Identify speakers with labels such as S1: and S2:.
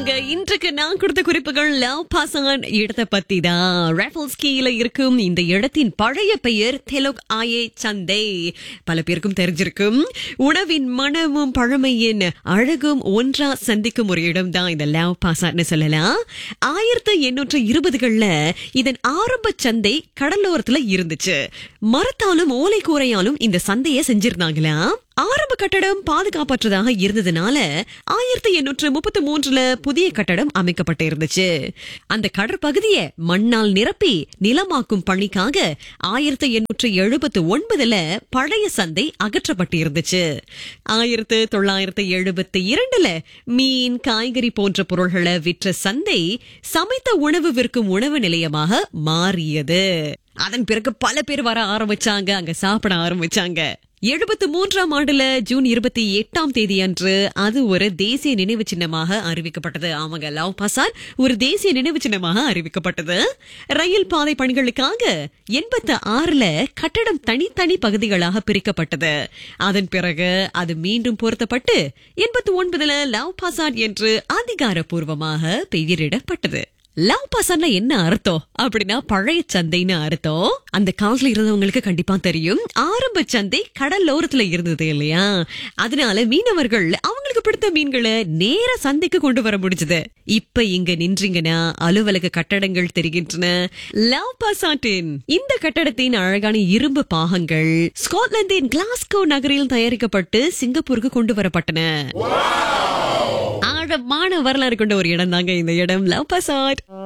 S1: ஆமாங்க இன்றைக்கு நான் கொடுத்த குறிப்புகள் லவ் பாசான் இடத்தை பத்தி தான் ரேஃபல்ஸ் கீழ இருக்கும் இந்த இடத்தின் பழைய பெயர் தெலுக் ஆயே சந்தை பல பேருக்கும் தெரிஞ்சிருக்கும் உணவின் மனமும் பழமையின் அழகும் ஒன்றா சந்திக்கும் ஒரு இடம் தான் இந்த லவ் பாசான்னு சொல்லலாம் ஆயிரத்தி எண்ணூற்று இருபதுகள்ல இதன் ஆரம்ப சந்தை கடலோரத்துல இருந்துச்சு மரத்தாலும் ஓலை கூரையாலும் இந்த சந்தையை செஞ்சிருந்தாங்களாம் ஆரம்ப கட்டடம் பாதுகாப்பற்றதாக இருந்ததுனால ஆயிரத்தி எண்ணூற்று முப்பத்தி மூன்றுல புதிய கட்டடம் அமைக்கப்பட்டு இருந்துச்சு அந்த கடற்பகுதியை மண்ணால் நிரப்பி நிலமாக்கும் பணிக்காக ஆயிரத்தி எண்ணூற்று எழுபத்து ஒன்பதுல பழைய சந்தை அகற்றப்பட்டு இருந்துச்சு ஆயிரத்து தொள்ளாயிரத்து எழுபத்தி இரண்டுல மீன் காய்கறி போன்ற பொருள்களை விற்ற சந்தை சமைத்த உணவு விற்கும் உணவு நிலையமாக மாறியது அதன் பிறகு பல பேர் வர ஆரம்பிச்சாங்க அங்க சாப்பிட ஆரம்பிச்சாங்க எழுபத்து மூன்றாம் ஆண்டுல ஜூன் இருபத்தி எட்டாம் தேதி அன்று அது ஒரு தேசிய நினைவு சின்னமாக அறிவிக்கப்பட்டது ஆமாங்க லவ் பசார் ஒரு தேசிய நினைவு சின்னமாக அறிவிக்கப்பட்டது ரயில் பாதை பணிகளுக்காக எண்பத்தி ஆறுல கட்டடம் தனித்தனி பகுதிகளாக பிரிக்கப்பட்டது அதன் பிறகு அது மீண்டும் பொருத்தப்பட்டு எண்பத்தி ஒன்பதுல லவ் பசார் என்று அதிகாரப்பூர்வமாக பெயரிடப்பட்டது லவ் பசன்னா என்ன அர்த்தம் அப்படின்னா பழைய சந்தைன்னு அர்த்தம் அந்த காலத்துல இருந்தவங்களுக்கு கண்டிப்பா தெரியும் ஆரம்ப சந்தை கடலோரத்துல இருந்தது இல்லையா அதனால மீனவர்கள் அவங்களுக்கு பிடித்த மீன்களை நேர சந்தைக்கு கொண்டு வர முடிஞ்சது இப்ப இங்க நின்றீங்கன்னா அலுவலக கட்டடங்கள் தெரிகின்றன லவ் பசாட்டின் இந்த கட்டடத்தின் அழகான இரும்பு பாகங்கள் ஸ்காட்லாந்தின் கிளாஸ்கோ நகரில் தயாரிக்கப்பட்டு சிங்கப்பூருக்கு கொண்டு வரப்பட்டன ஆழமான வரலாறு கொண்ட ஒரு இடம் தாங்க இந்த இடம் லவ் பசாட்